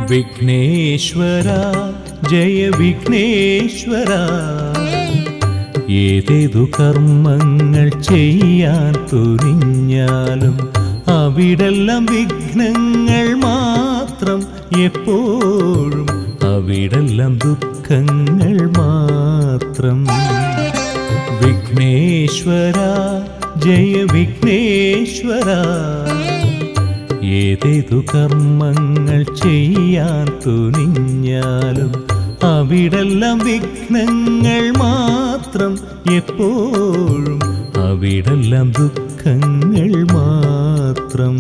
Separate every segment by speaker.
Speaker 1: വിഘ്നേശ്വര ജയ വിഘ്നേശ്വര ഏതേതു കർമ്മങ്ങൾ ചെയ്യാൻ തുനിഞ്ഞാലും അവിടെല്ലാം വിഘ്നങ്ങൾ മാത്രം എപ്പോഴും അവിടെല്ലാം ദുഃഖങ്ങൾ മാത്രം വിഘ്നേശ്വര ജയ വിഘ്നേശ്വര ഏതേതു കർമ്മങ്ങൾ ചെയ്യാൻ തുനിഞ്ഞാലും അവിടെല്ലാം വിഘ്നങ്ങൾ മാത്രം എപ്പോഴും അവിടെല്ലാം ദുഃഖങ്ങൾ മാത്രം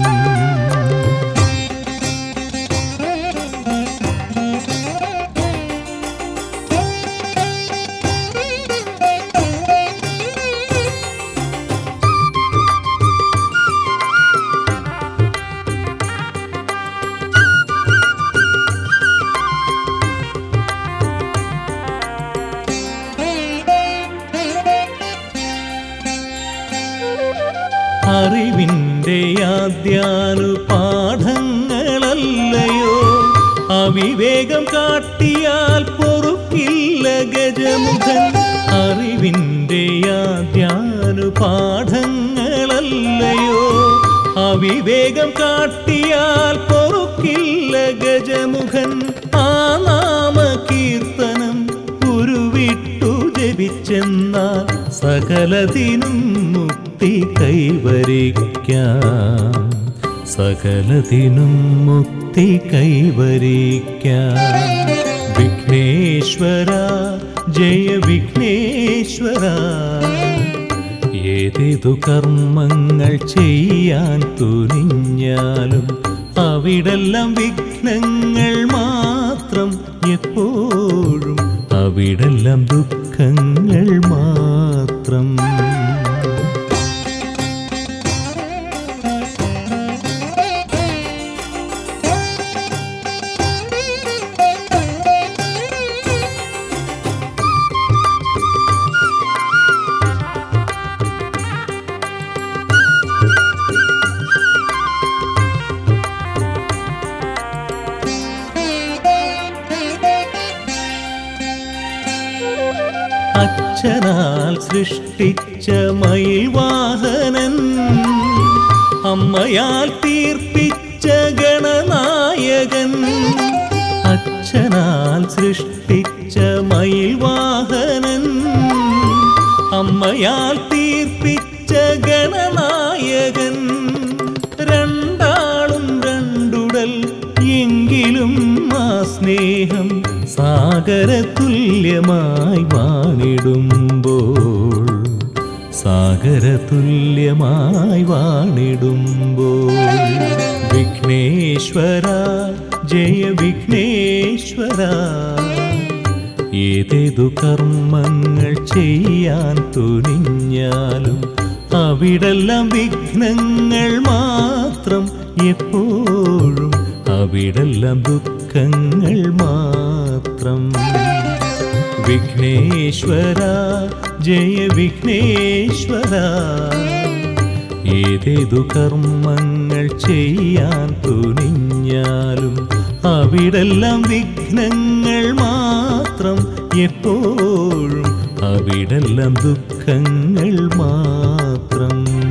Speaker 1: അറിവിൻ്റെ ആദ്യാനു പാഠങ്ങളല്ലയോ അവിവേകം കാട്ടിയാൽ പൊറുക്കില്ല ഗജമുഖൻ അറിവിൻ്റെ ആദ്യാനു പാഠങ്ങളല്ലയോ അവിവേകം കാട്ടിയാൽ പൊറുക്കില്ല ഗജമുഖൻ ആ നാമ കീർത്തനം ഉരുവിട്ടു ജപിച്ചെന്നാൽ സകലതിനും മുക്തി കൈവരിക്കാം സകലതിനും മുക്തി കൈവരിക്കാം വിഘ്നേശ്വര ജയ വിഘ്നേശ്വര ഏതേതു കർമ്മങ്ങൾ ചെയ്യാൻ തുനിഞ്ഞാലും അവിടെല്ലാം വിഘ്നങ്ങൾ മാത്രം എപ്പോഴും അവിടെല്ലാം ദുഃഖങ്ങൾ മാത്രം അച്ഛനാൽ സൃഷ്ടിച്ച മയിൽവാഹനൻ അമ്മയാൽ തീർപ്പിച്ച ഗണനായകൻ അച്ഛനാൽ സൃഷ്ടിച്ച മയിൽവാഹനൻ അമ്മയാൽ തീർപ്പിച്ച ഗണനായകൻ രണ്ടാളും രണ്ടുടൽ എങ്കിലും ആ സ്നേഹം സാഗരതുല്യമായി വാണിടുമ്പോൾ സാഗരതുല്യമായി വാണിടുമ്പോൾ വിഘ്നേശ്വര ജയ വിഘ്നേശ്വര ഏതേതു കർമ്മങ്ങൾ ചെയ്യാൻ തുനിഞ്ഞാലും അവിടെല്ലാം വിഘ്നങ്ങൾ മാത്രം എപ്പോഴും അവിടെല്ലാം ദുഃഖങ്ങൾ മാത്രം വിഘ്നേശ്വര ജയ വിഘ്നേശ്വര ഏതേതു കർമ്മങ്ങൾ ചെയ്യാൻ തുനിഞ്ഞാലും അവിടെല്ലാം വിഘ്നങ്ങൾ മാത്രം എപ്പോഴും അവിടെല്ലാം ദുഃഖങ്ങൾ മാത്രം